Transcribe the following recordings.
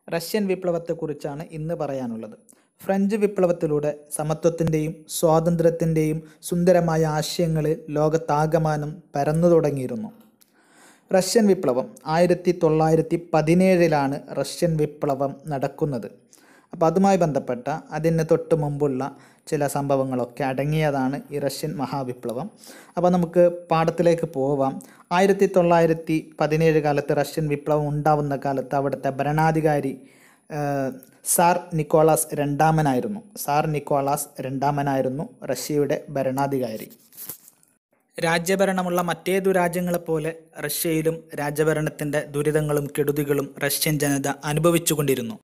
Russian വിപ്ലവത്തെക്കുറിച്ചാണ് ഇന്ന് പറയാനുള്ളത് French വിപ്ലവത്തിലൂടെ സമത്വത്തിൻ്റെയും സ്വാതന്ത്ര്യത്തിൻ്റെയും സുന്ദരമായ ആശയങ്ങൾ ലോകത്താകമാനം പരന്നു തുടങ്ങിയിരുന്നു റഷ്യൻ വിപ്ലവം ആയിരത്തി തൊള്ളായിരത്തി പതിനേഴിലാണ് റഷ്യൻ വിപ്ലവം നടക്കുന്നത് അപ്പോൾ അതുമായി ബന്ധപ്പെട്ട അതിന് തൊട്ട് മുമ്പുള്ള ചില സംഭവങ്ങളൊക്കെ അടങ്ങിയതാണ് ഈ റഷ്യൻ മഹാവിപ്ലവം അപ്പോൾ നമുക്ക് പാഠത്തിലേക്ക് പോവാം ആയിരത്തി തൊള്ളായിരത്തി പതിനേഴ് കാലത്ത് റഷ്യൻ വിപ്ലവം ഉണ്ടാവുന്ന കാലത്ത് അവിടുത്തെ ഭരണാധികാരി ഏഹ്, സാർ നിക്കോളാസ് രണ്ടാമനായിരുന്നു സാർ നിക്കോളാസ് രണ്ടാമനായിരുന്നു റഷ്യയുടെ ഭരണാധികാരി രാജ്യഭരണമുള്ള മറ്റേതു രാജ്യങ്ങളെപ്പോലെ റഷ്യയിലും രാജ്യഭരണത്തിൻ്റെ ദുരിതങ്ങളും കെടുതികളും റഷ്യൻ ജനത അനുഭവിച്ചുകൊണ്ടിരുന്നു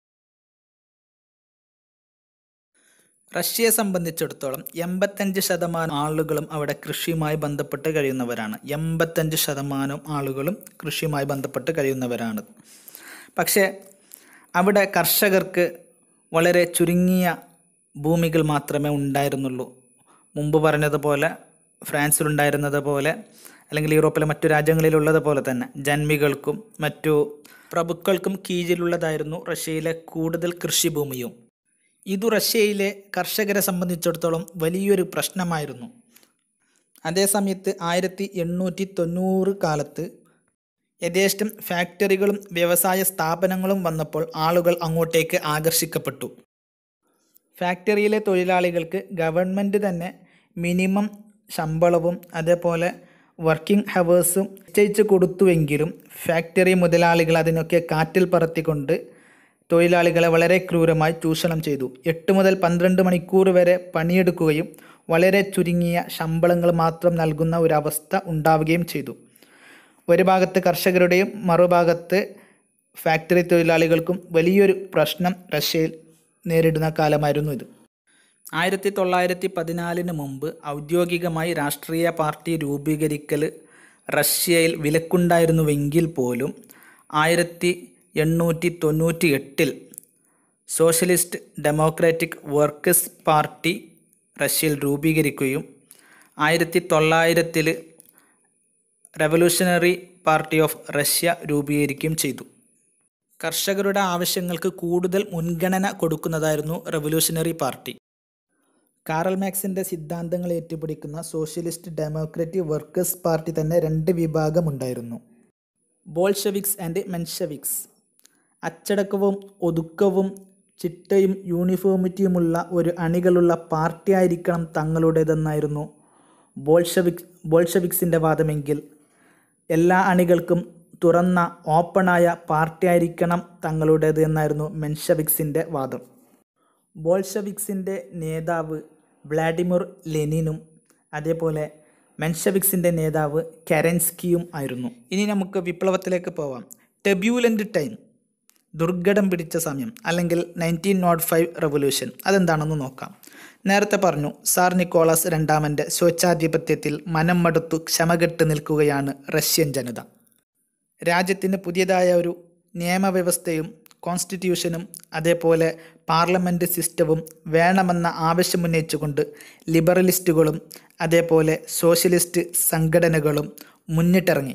റഷ്യയെ സംബന്ധിച്ചിടത്തോളം എൺപത്തഞ്ച് ശതമാനം ആളുകളും അവിടെ കൃഷിയുമായി ബന്ധപ്പെട്ട് കഴിയുന്നവരാണ് എൺപത്തഞ്ച് ശതമാനം ആളുകളും കൃഷിയുമായി ബന്ധപ്പെട്ട് കഴിയുന്നവരാണ് പക്ഷേ അവിടെ കർഷകർക്ക് വളരെ ചുരുങ്ങിയ ഭൂമികൾ മാത്രമേ ഉണ്ടായിരുന്നുള്ളൂ മുമ്പ് പറഞ്ഞതുപോലെ ഫ്രാൻസിലുണ്ടായിരുന്നത് പോലെ അല്ലെങ്കിൽ യൂറോപ്പിലെ മറ്റു രാജ്യങ്ങളിലുള്ളത് പോലെ തന്നെ ജന്മികൾക്കും മറ്റു പ്രഭുക്കൾക്കും കീഴിലുള്ളതായിരുന്നു റഷ്യയിലെ കൂടുതൽ കൃഷിഭൂമിയും ഇതു റഷ്യയിലെ കർഷകരെ സംബന്ധിച്ചിടത്തോളം വലിയൊരു പ്രശ്നമായിരുന്നു അതേസമയത്ത് ആയിരത്തി എണ്ണൂറ്റി തൊണ്ണൂറ് കാലത്ത് യഥേഷ്ടം ഫാക്ടറികളും വ്യവസായ സ്ഥാപനങ്ങളും വന്നപ്പോൾ ആളുകൾ അങ്ങോട്ടേക്ക് ആകർഷിക്കപ്പെട്ടു ഫാക്ടറിയിലെ തൊഴിലാളികൾക്ക് ഗവൺമെൻറ് തന്നെ മിനിമം ശമ്പളവും അതേപോലെ വർക്കിംഗ് ഹവേഴ്സും നിശ്ചയിച്ചു കൊടുത്തുവെങ്കിലും ഫാക്ടറി മുതലാളികൾ അതിനൊക്കെ കാറ്റിൽ പറത്തിക്കൊണ്ട് തൊഴിലാളികളെ വളരെ ക്രൂരമായി ചൂഷണം ചെയ്തു എട്ട് മുതൽ പന്ത്രണ്ട് മണിക്കൂർ വരെ പണിയെടുക്കുകയും വളരെ ചുരുങ്ങിയ ശമ്പളങ്ങൾ മാത്രം നൽകുന്ന ഒരവസ്ഥ ഉണ്ടാവുകയും ചെയ്തു ഒരു ഭാഗത്ത് കർഷകരുടെയും മറുഭാഗത്ത് ഫാക്ടറി തൊഴിലാളികൾക്കും വലിയൊരു പ്രശ്നം റഷ്യയിൽ നേരിടുന്ന കാലമായിരുന്നു ഇത് ആയിരത്തി തൊള്ളായിരത്തി പതിനാലിന് മുമ്പ് ഔദ്യോഗികമായി രാഷ്ട്രീയ പാർട്ടി രൂപീകരിക്കൽ റഷ്യയിൽ വിലക്കുണ്ടായിരുന്നുവെങ്കിൽ പോലും ആയിരത്തി എണ്ണൂറ്റി തൊണ്ണൂറ്റി എട്ടിൽ സോഷ്യലിസ്റ്റ് ഡെമോക്രാറ്റിക് വർക്കേഴ്സ് പാർട്ടി റഷ്യയിൽ രൂപീകരിക്കുകയും ആയിരത്തി തൊള്ളായിരത്തിൽ റെവല്യൂഷണറി പാർട്ടി ഓഫ് റഷ്യ രൂപീകരിക്കുകയും ചെയ്തു കർഷകരുടെ ആവശ്യങ്ങൾക്ക് കൂടുതൽ മുൻഗണന കൊടുക്കുന്നതായിരുന്നു റെവല്യൂഷണറി പാർട്ടി കാറൽ മാക്സിൻ്റെ സിദ്ധാന്തങ്ങൾ ഏറ്റുപിടിക്കുന്ന സോഷ്യലിസ്റ്റ് ഡെമോക്രാറ്റിക് വർക്കേഴ്സ് പാർട്ടി തന്നെ രണ്ട് വിഭാഗമുണ്ടായിരുന്നു ബോൾഷെവിക്സ് ആൻഡ് മെൻഷവിക്സ് അച്ചടക്കവും ഒതുക്കവും ചിട്ടയും യൂണിഫോമിറ്റിയുമുള്ള ഒരു അണികളുള്ള പാർട്ടിയായിരിക്കണം തങ്ങളുടേതെന്നായിരുന്നു ബോൾഷവിക് ബോൾഷവിക്സിൻ്റെ വാദമെങ്കിൽ എല്ലാ അണികൾക്കും തുറന്ന ഓപ്പണായ പാർട്ടിയായിരിക്കണം തങ്ങളുടേത് എന്നായിരുന്നു മെൻഷവിക്സിൻ്റെ വാദം ബോൾഷവിക്സിൻ്റെ നേതാവ് വ്ളാഡിമിർ ലെനിനും അതേപോലെ മെൻഷവിക്സിൻ്റെ നേതാവ് കെരൻസ്കിയും ആയിരുന്നു ഇനി നമുക്ക് വിപ്ലവത്തിലേക്ക് പോവാം ടെബ്യൂലൻ്റ് ടൈം ദുർഘടം പിടിച്ച സമയം അല്ലെങ്കിൽ നയൻറ്റീൻ നോട്ട് ഫൈവ് റവല്യൂഷൻ അതെന്താണെന്ന് നോക്കാം നേരത്തെ പറഞ്ഞു സാർ നിക്കോളാസ് രണ്ടാമൻ്റെ സ്വേച്ഛാധിപത്യത്തിൽ മനം മടുത്തു ക്ഷമകെട്ട് നിൽക്കുകയാണ് റഷ്യൻ ജനത രാജ്യത്തിന് പുതിയതായ ഒരു നിയമവ്യവസ്ഥയും കോൺസ്റ്റിറ്റ്യൂഷനും അതേപോലെ പാർലമെൻറ്റ് സിസ്റ്റവും വേണമെന്ന ആവശ്യമുന്നയിച്ചുകൊണ്ട് ലിബറലിസ്റ്റുകളും അതേപോലെ സോഷ്യലിസ്റ്റ് സംഘടനകളും മുന്നിട്ടിറങ്ങി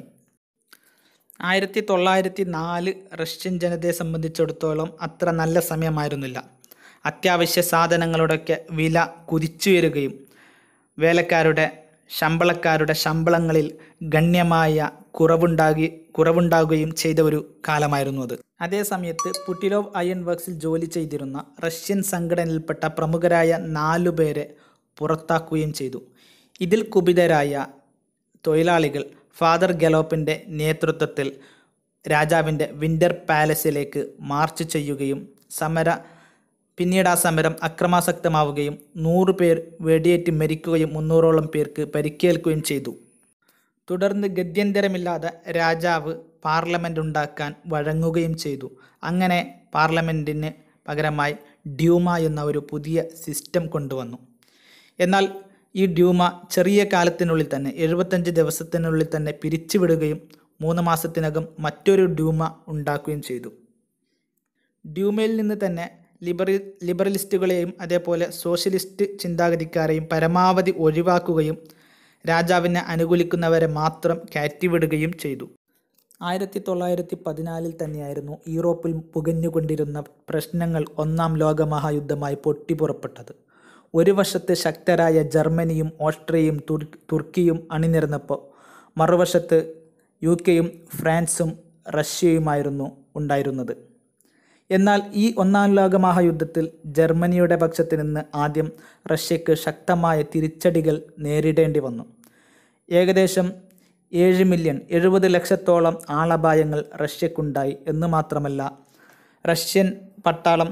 ആയിരത്തി തൊള്ളായിരത്തി നാല് റഷ്യൻ ജനതയെ സംബന്ധിച്ചിടത്തോളം അത്ര നല്ല സമയമായിരുന്നില്ല അത്യാവശ്യ സാധനങ്ങളുടെയൊക്കെ വില കുതിച്ചുയരുകയും വേലക്കാരുടെ ശമ്പളക്കാരുടെ ശമ്പളങ്ങളിൽ ഗണ്യമായ കുറവുണ്ടാകി കുറവുണ്ടാകുകയും ചെയ്ത ഒരു കാലമായിരുന്നു അത് അതേസമയത്ത് പുട്ടിലോവ് അയൺ വർക്സിൽ ജോലി ചെയ്തിരുന്ന റഷ്യൻ സംഘടനയിൽപ്പെട്ട പ്രമുഖരായ നാലു പേരെ പുറത്താക്കുകയും ചെയ്തു ഇതിൽ കുപിതരായ തൊഴിലാളികൾ ഫാദർ ഗലോപ്പിൻ്റെ നേതൃത്വത്തിൽ രാജാവിൻ്റെ വിൻ്റർ പാലസിലേക്ക് മാർച്ച് ചെയ്യുകയും സമര പിന്നീട് ആ സമരം അക്രമാസക്തമാവുകയും നൂറ് പേർ വെടിയേറ്റ് മരിക്കുകയും മുന്നൂറോളം പേർക്ക് പരിക്കേൽക്കുകയും ചെയ്തു തുടർന്ന് ഗത്യന്തരമില്ലാതെ രാജാവ് പാർലമെൻ്റ് ഉണ്ടാക്കാൻ വഴങ്ങുകയും ചെയ്തു അങ്ങനെ പാർലമെൻറ്റിന് പകരമായി ഡ്യൂമ എന്ന ഒരു പുതിയ സിസ്റ്റം കൊണ്ടുവന്നു എന്നാൽ ഈ ഡ്യൂമ ചെറിയ കാലത്തിനുള്ളിൽ തന്നെ എഴുപത്തഞ്ച് ദിവസത്തിനുള്ളിൽ തന്നെ പിരിച്ചുവിടുകയും മൂന്ന് മാസത്തിനകം മറ്റൊരു ഡ്യൂമ ഉണ്ടാക്കുകയും ചെയ്തു ഡ്യൂമയിൽ നിന്ന് തന്നെ ലിബറി ലിബറലിസ്റ്റുകളെയും അതേപോലെ സോഷ്യലിസ്റ്റ് ചിന്താഗതിക്കാരെയും പരമാവധി ഒഴിവാക്കുകയും രാജാവിനെ അനുകൂലിക്കുന്നവരെ മാത്രം കയറ്റിവിടുകയും ചെയ്തു ആയിരത്തി തൊള്ളായിരത്തി പതിനാലിൽ തന്നെയായിരുന്നു യൂറോപ്പിൽ പുകഞ്ഞുകൊണ്ടിരുന്ന പ്രശ്നങ്ങൾ ഒന്നാം ലോകമഹായുദ്ധമായി പൊട്ടിപ്പുറപ്പെട്ടത് ഒരു വശത്ത് ശക്തരായ ജർമ്മനിയും ഓസ്ട്രിയയും തുർ തുർക്കിയും അണിനിരന്നപ്പോൾ മറുവശത്ത് യു കെയും ഫ്രാൻസും റഷ്യയുമായിരുന്നു ഉണ്ടായിരുന്നത് എന്നാൽ ഈ ഒന്നാം ലോക മഹായുദ്ധത്തിൽ ജർമ്മനിയുടെ പക്ഷത്ത് നിന്ന് ആദ്യം റഷ്യക്ക് ശക്തമായ തിരിച്ചടികൾ നേരിടേണ്ടി വന്നു ഏകദേശം ഏഴ് മില്യൺ എഴുപത് ലക്ഷത്തോളം ആളപായങ്ങൾ റഷ്യക്കുണ്ടായി എന്ന് മാത്രമല്ല റഷ്യൻ പട്ടാളം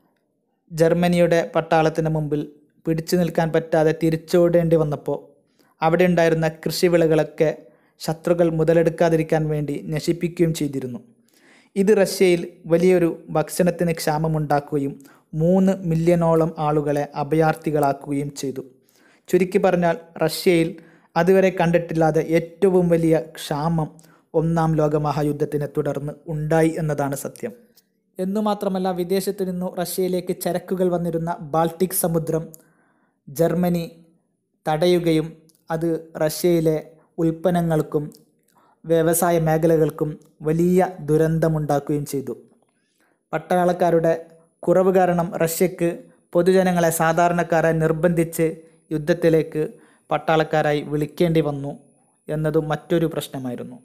ജർമ്മനിയുടെ പട്ടാളത്തിന് മുമ്പിൽ പിടിച്ചു നിൽക്കാൻ പറ്റാതെ തിരിച്ചോടേണ്ടി വന്നപ്പോൾ അവിടെ ഉണ്ടായിരുന്ന കൃഷിവിളകളൊക്കെ ശത്രുക്കൾ മുതലെടുക്കാതിരിക്കാൻ വേണ്ടി നശിപ്പിക്കുകയും ചെയ്തിരുന്നു ഇത് റഷ്യയിൽ വലിയൊരു ഭക്ഷണത്തിന് ക്ഷാമമുണ്ടാക്കുകയും മൂന്ന് മില്യണോളം ആളുകളെ അഭയാർത്ഥികളാക്കുകയും ചെയ്തു ചുരുക്കി പറഞ്ഞാൽ റഷ്യയിൽ അതുവരെ കണ്ടിട്ടില്ലാതെ ഏറ്റവും വലിയ ക്ഷാമം ഒന്നാം ലോക മഹായുദ്ധത്തിനെ തുടർന്ന് ഉണ്ടായി എന്നതാണ് സത്യം എന്നു മാത്രമല്ല വിദേശത്തു നിന്നു റഷ്യയിലേക്ക് ചരക്കുകൾ വന്നിരുന്ന ബാൾട്ടിക് സമുദ്രം ജർമ്മനി തടയുകയും അത് റഷ്യയിലെ ഉൽപ്പന്നങ്ങൾക്കും വ്യവസായ മേഖലകൾക്കും വലിയ ദുരന്തമുണ്ടാക്കുകയും ചെയ്തു പട്ടാളക്കാരുടെ കുറവ് കാരണം റഷ്യക്ക് പൊതുജനങ്ങളെ സാധാരണക്കാരെ നിർബന്ധിച്ച് യുദ്ധത്തിലേക്ക് പട്ടാളക്കാരായി വിളിക്കേണ്ടി വന്നു എന്നതും മറ്റൊരു പ്രശ്നമായിരുന്നു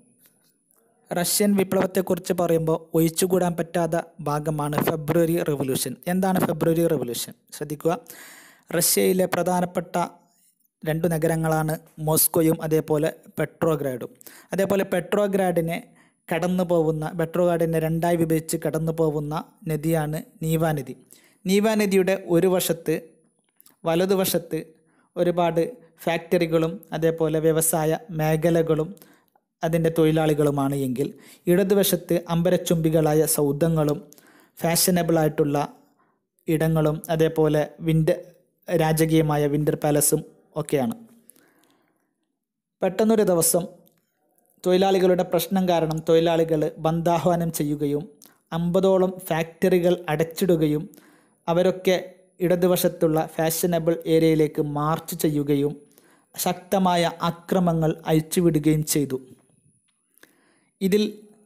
റഷ്യൻ വിപ്ലവത്തെക്കുറിച്ച് പറയുമ്പോൾ ഒഴിച്ചുകൂടാൻ പറ്റാത്ത ഭാഗമാണ് ഫെബ്രുവരി റെവല്യൂഷൻ എന്താണ് ഫെബ്രുവരി റെവല്യൂഷൻ ശ്രദ്ധിക്കുക റഷ്യയിലെ പ്രധാനപ്പെട്ട രണ്ട് നഗരങ്ങളാണ് മോസ്കോയും അതേപോലെ പെട്രോഗ്രാഡും അതേപോലെ പെട്രോഗ്രാഡിനെ കടന്നു പോകുന്ന പെട്രോഗ്രാഡിനെ രണ്ടായി വിഭജിച്ച് കടന്നു പോകുന്ന നദിയാണ് നീവ നദി നീവ നദിയുടെ ഒരു വശത്ത് വലതുവശത്ത് ഒരുപാട് ഫാക്ടറികളും അതേപോലെ വ്യവസായ മേഖലകളും അതിൻ്റെ തൊഴിലാളികളുമാണ് എങ്കിൽ ഇടതുവശത്ത് അമ്പരച്ചുംബികളായ സൗധങ്ങളും ഫാഷനബിളായിട്ടുള്ള ഇടങ്ങളും അതേപോലെ വിൻഡർ രാജകീയമായ വിൻ്റർ പാലസും ഒക്കെയാണ് പെട്ടെന്നൊരു ദിവസം തൊഴിലാളികളുടെ പ്രശ്നം കാരണം തൊഴിലാളികൾ ബന്ധാഹ്വാനം ചെയ്യുകയും അമ്പതോളം ഫാക്ടറികൾ അടച്ചിടുകയും അവരൊക്കെ ഇടതുവശത്തുള്ള ഫാഷനബിൾ ഏരിയയിലേക്ക് മാർച്ച് ചെയ്യുകയും ശക്തമായ അക്രമങ്ങൾ അയച്ചുവിടുകയും ചെയ്തു ഇതിൽ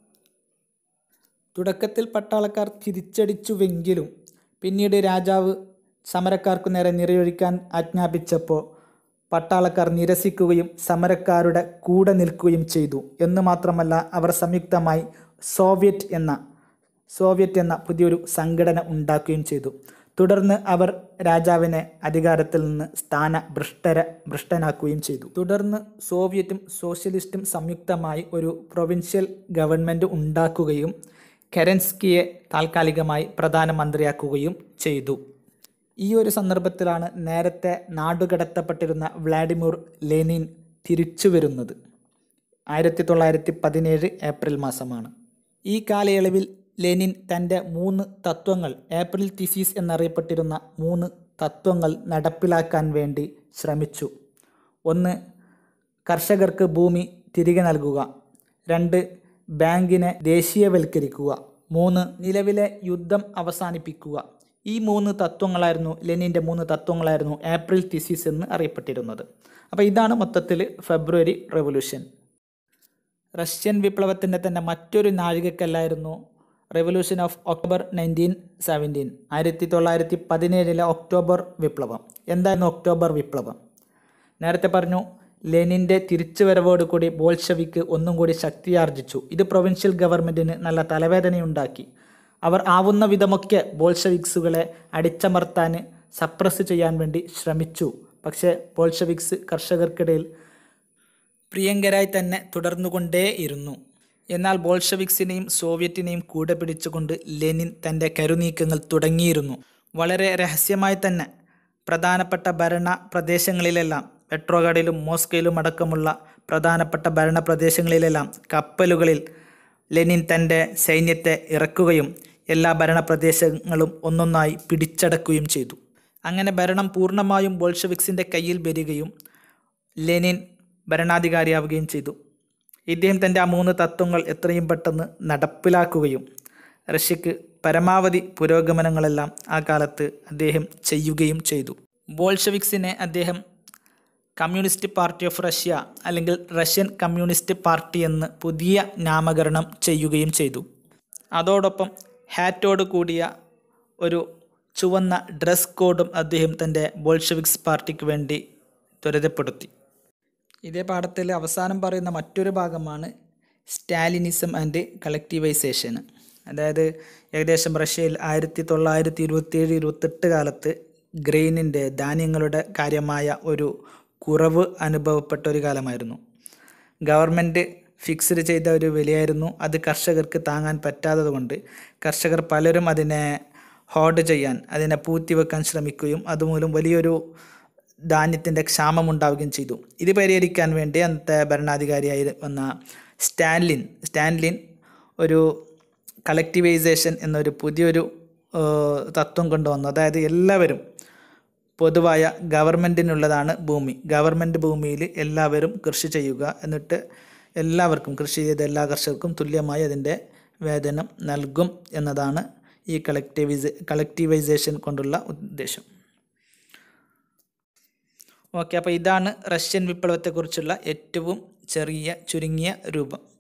തുടക്കത്തിൽ പട്ടാളക്കാർ തിരിച്ചടിച്ചുവെങ്കിലും പിന്നീട് രാജാവ് സമരക്കാർക്കു നേരെ നിറയൊഴിക്കാൻ ആജ്ഞാപിച്ചപ്പോൾ പട്ടാളക്കാർ നിരസിക്കുകയും സമരക്കാരുടെ കൂടെ നിൽക്കുകയും ചെയ്തു എന്ന് മാത്രമല്ല അവർ സംയുക്തമായി സോവിയറ്റ് എന്ന സോവിയറ്റ് എന്ന പുതിയൊരു സംഘടന ഉണ്ടാക്കുകയും ചെയ്തു തുടർന്ന് അവർ രാജാവിനെ അധികാരത്തിൽ നിന്ന് സ്ഥാന ഭ്രഷ്ടര ഭ്രഷ്ടനാക്കുകയും ചെയ്തു തുടർന്ന് സോവിയറ്റും സോഷ്യലിസ്റ്റും സംയുക്തമായി ഒരു പ്രൊവിൻഷ്യൽ ഗവൺമെൻറ് ഉണ്ടാക്കുകയും കെരൻസ്കിയെ താൽക്കാലികമായി പ്രധാനമന്ത്രിയാക്കുകയും ചെയ്തു ഈ ഒരു സന്ദർഭത്തിലാണ് നേരത്തെ നാടുകടത്തപ്പെട്ടിരുന്ന വ്ളാഡിമിർ ലെനിൻ തിരിച്ചു വരുന്നത് ആയിരത്തി തൊള്ളായിരത്തി പതിനേഴ് ഏപ്രിൽ മാസമാണ് ഈ കാലയളവിൽ ലെനിൻ തൻ്റെ മൂന്ന് തത്വങ്ങൾ ഏപ്രിൽ തിസീസ് എന്നറിയപ്പെട്ടിരുന്ന മൂന്ന് തത്വങ്ങൾ നടപ്പിലാക്കാൻ വേണ്ടി ശ്രമിച്ചു ഒന്ന് കർഷകർക്ക് ഭൂമി തിരികെ നൽകുക രണ്ട് ബാങ്കിനെ ദേശീയവൽക്കരിക്കുക മൂന്ന് നിലവിലെ യുദ്ധം അവസാനിപ്പിക്കുക ഈ മൂന്ന് തത്വങ്ങളായിരുന്നു ലെനിൻ്റെ മൂന്ന് തത്വങ്ങളായിരുന്നു ഏപ്രിൽ തിസീസ് എന്ന് അറിയപ്പെട്ടിരുന്നത് അപ്പോൾ ഇതാണ് മൊത്തത്തിൽ ഫെബ്രുവരി റെവല്യൂഷൻ റഷ്യൻ വിപ്ലവത്തിൻ്റെ തന്നെ മറ്റൊരു നാഴികക്കല്ലായിരുന്നു revolution of October nineteen seventeen ആയിരത്തി തൊള്ളായിരത്തി പതിനേഴിലെ ഒക്ടോബർ വിപ്ലവം എന്തായിരുന്നു ഒക്ടോബർ വിപ്ലവം നേരത്തെ പറഞ്ഞു ലെനിൻ്റെ തിരിച്ചുവരവോടുകൂടി ബോൾഷവിക്ക് ഒന്നും കൂടി ശക്തിയാർജിച്ചു ഇത് പ്രൊവിൻഷ്യൽ ഗവൺമെൻറ്റിന് നല്ല തലവേദനയുണ്ടാക്കി അവർ ആവുന്ന വിധമൊക്കെ ബോൾഷവിക്സുകളെ അടിച്ചമർത്താൻ സപ്രസ് ചെയ്യാൻ വേണ്ടി ശ്രമിച്ചു പക്ഷേ ബോൾഷവിക്സ് കർഷകർക്കിടയിൽ പ്രിയങ്കരായി തന്നെ തുടർന്നുകൊണ്ടേയിരുന്നു എന്നാൽ ബോൾഷവിക്സിനെയും സോവിയറ്റിനെയും കൂടെ പിടിച്ചുകൊണ്ട് ലെനിൻ തൻ്റെ കരുനീക്കങ്ങൾ തുടങ്ങിയിരുന്നു വളരെ രഹസ്യമായി തന്നെ പ്രധാനപ്പെട്ട ഭരണ പ്രദേശങ്ങളിലെല്ലാം പെട്രോഗഡിലും മോസ്കോയിലും അടക്കമുള്ള പ്രധാനപ്പെട്ട ഭരണ പ്രദേശങ്ങളിലെല്ലാം കപ്പലുകളിൽ ലെനിൻ തൻ്റെ സൈന്യത്തെ ഇറക്കുകയും എല്ലാ ഭരണ പ്രദേശങ്ങളും ഒന്നൊന്നായി പിടിച്ചടക്കുകയും ചെയ്തു അങ്ങനെ ഭരണം പൂർണ്ണമായും ബോൾഷവിക്സിൻ്റെ കയ്യിൽ വരികയും ലെനിൻ ഭരണാധികാരിയാവുകയും ചെയ്തു ഇദ്ദേഹം തൻ്റെ ആ മൂന്ന് തത്വങ്ങൾ എത്രയും പെട്ടെന്ന് നടപ്പിലാക്കുകയും റഷ്യക്ക് പരമാവധി പുരോഗമനങ്ങളെല്ലാം ആ കാലത്ത് അദ്ദേഹം ചെയ്യുകയും ചെയ്തു ബോൾഷവിക്സിനെ അദ്ദേഹം കമ്മ്യൂണിസ്റ്റ് പാർട്ടി ഓഫ് റഷ്യ അല്ലെങ്കിൽ റഷ്യൻ കമ്മ്യൂണിസ്റ്റ് പാർട്ടി എന്ന് പുതിയ നാമകരണം ചെയ്യുകയും ചെയ്തു അതോടൊപ്പം ഹാറ്റോട് കൂടിയ ഒരു ചുവന്ന ഡ്രസ് കോഡും അദ്ദേഹം തൻ്റെ ബോൾഷെവിക്സ് പാർട്ടിക്ക് വേണ്ടി ത്വരിതപ്പെടുത്തി ഇതേ പാഠത്തിൽ അവസാനം പറയുന്ന മറ്റൊരു ഭാഗമാണ് സ്റ്റാലിനിസം ആൻഡ് കളക്റ്റീവൈസേഷൻ അതായത് ഏകദേശം റഷ്യയിൽ ആയിരത്തി തൊള്ളായിരത്തി ഇരുപത്തിയേഴ് ഇരുപത്തെട്ട് കാലത്ത് ഗ്രെയിനിൻ്റെ ധാന്യങ്ങളുടെ കാര്യമായ ഒരു കുറവ് അനുഭവപ്പെട്ട ഒരു കാലമായിരുന്നു ഗവൺമെൻറ് ഫിക്സ്ഡ് ചെയ്ത ഒരു വിലയായിരുന്നു അത് കർഷകർക്ക് താങ്ങാൻ പറ്റാത്തത് കൊണ്ട് കർഷകർ പലരും അതിനെ ഹോർഡ് ചെയ്യാൻ അതിനെ പൂഴ്ത്തിവെക്കാൻ ശ്രമിക്കുകയും അതുമൂലം വലിയൊരു ധാന്യത്തിൻ്റെ ക്ഷാമമുണ്ടാവുകയും ചെയ്തു ഇത് പരിഹരിക്കാൻ വേണ്ടി അന്നത്തെ ഭരണാധികാരിയായി വന്ന സ്റ്റാൻലിൻ സ്റ്റാൻലിൻ ഒരു കളക്ടിവൈസേഷൻ എന്നൊരു പുതിയൊരു ഏഹ്, തത്വം കൊണ്ടുവന്നു അതായത് എല്ലാവരും പൊതുവായ ഗവൺമെൻറ്റിനുള്ളതാണ് ഭൂമി ഗവൺമെൻറ് ഭൂമിയിൽ എല്ലാവരും കൃഷി ചെയ്യുക എന്നിട്ട് എല്ലാവർക്കും കൃഷി ചെയ്ത എല്ലാ കർഷകർക്കും തുല്യമായി അതിൻ്റെ വേതനം നൽകും എന്നതാണ് ഈ കളക്ടിവൈസ് കളക്ടിവൈസേഷൻ കൊണ്ടുള്ള ഉദ്ദേശം ഓക്കെ അപ്പോൾ ഇതാണ് റഷ്യൻ വിപ്ലവത്തെക്കുറിച്ചുള്ള ഏറ്റവും ചെറിയ ചുരുങ്ങിയ രൂപം